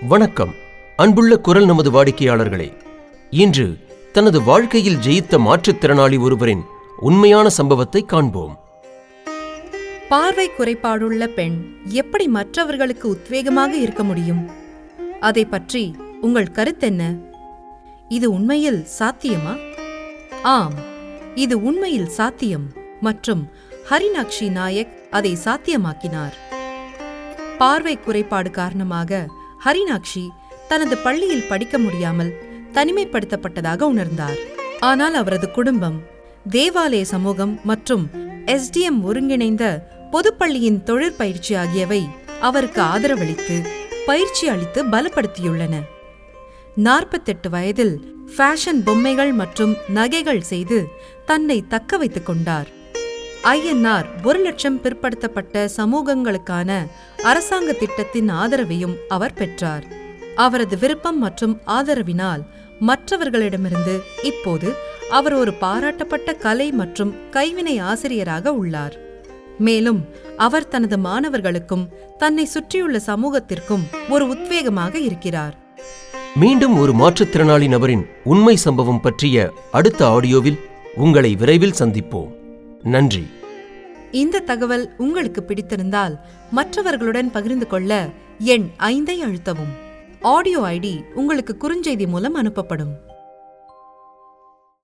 வணக்கம் அன்புள்ள குரல் நமது வாடிக்கையாளர்களே இன்று தனது வாழ்க்கையில் ஜெயித்த மாற்றுத்திறனாளி ஒருவரின் உண்மையான சம்பவத்தை காண்போம் பார்வை குறைபாடுள்ள பெண் எப்படி மற்றவர்களுக்கு உத்வேகமாக இருக்க முடியும் அதை பற்றி உங்கள் கருத்தென்ன இது உண்மையில் சாத்தியமா ஆம் இது உண்மையில் சாத்தியம் மற்றும் ஹரினாக்ஷி நாயக் அதை சாத்தியமாக்கினார் பார்வை குறைபாடு காரணமாக ஹரினாக்ஷி தனது பள்ளியில் படிக்க முடியாமல் தனிமைப்படுத்தப்பட்டதாக உணர்ந்தார் ஆனால் அவரது குடும்பம் தேவாலய சமூகம் மற்றும் எஸ்டிஎம் ஒருங்கிணைந்த பொதுப்பள்ளியின் தொழிற்பயிற்சி ஆகியவை அவருக்கு ஆதரவளித்து பயிற்சி அளித்து பலப்படுத்தியுள்ளன நாற்பத்தெட்டு வயதில் ஃபேஷன் பொம்மைகள் மற்றும் நகைகள் செய்து தன்னை தக்க வைத்துக் கொண்டார் ஐஎன்ஆர் ஒரு லட்சம் பிற்படுத்தப்பட்ட சமூகங்களுக்கான அரசாங்க திட்டத்தின் ஆதரவையும் அவர் பெற்றார் அவரது விருப்பம் மற்றும் ஆதரவினால் மற்றவர்களிடமிருந்து இப்போது அவர் ஒரு பாராட்டப்பட்ட கலை மற்றும் கைவினை ஆசிரியராக உள்ளார் மேலும் அவர் தனது மாணவர்களுக்கும் தன்னை சுற்றியுள்ள சமூகத்திற்கும் ஒரு உத்வேகமாக இருக்கிறார் மீண்டும் ஒரு மாற்றுத்திறனாளி நபரின் உண்மை சம்பவம் பற்றிய அடுத்த ஆடியோவில் உங்களை விரைவில் சந்திப்போம் நன்றி இந்த தகவல் உங்களுக்கு பிடித்திருந்தால் மற்றவர்களுடன் பகிர்ந்து கொள்ள எண் ஐந்தை அழுத்தவும் ஆடியோ ஐடி உங்களுக்கு குறுஞ்செய்தி மூலம் அனுப்பப்படும்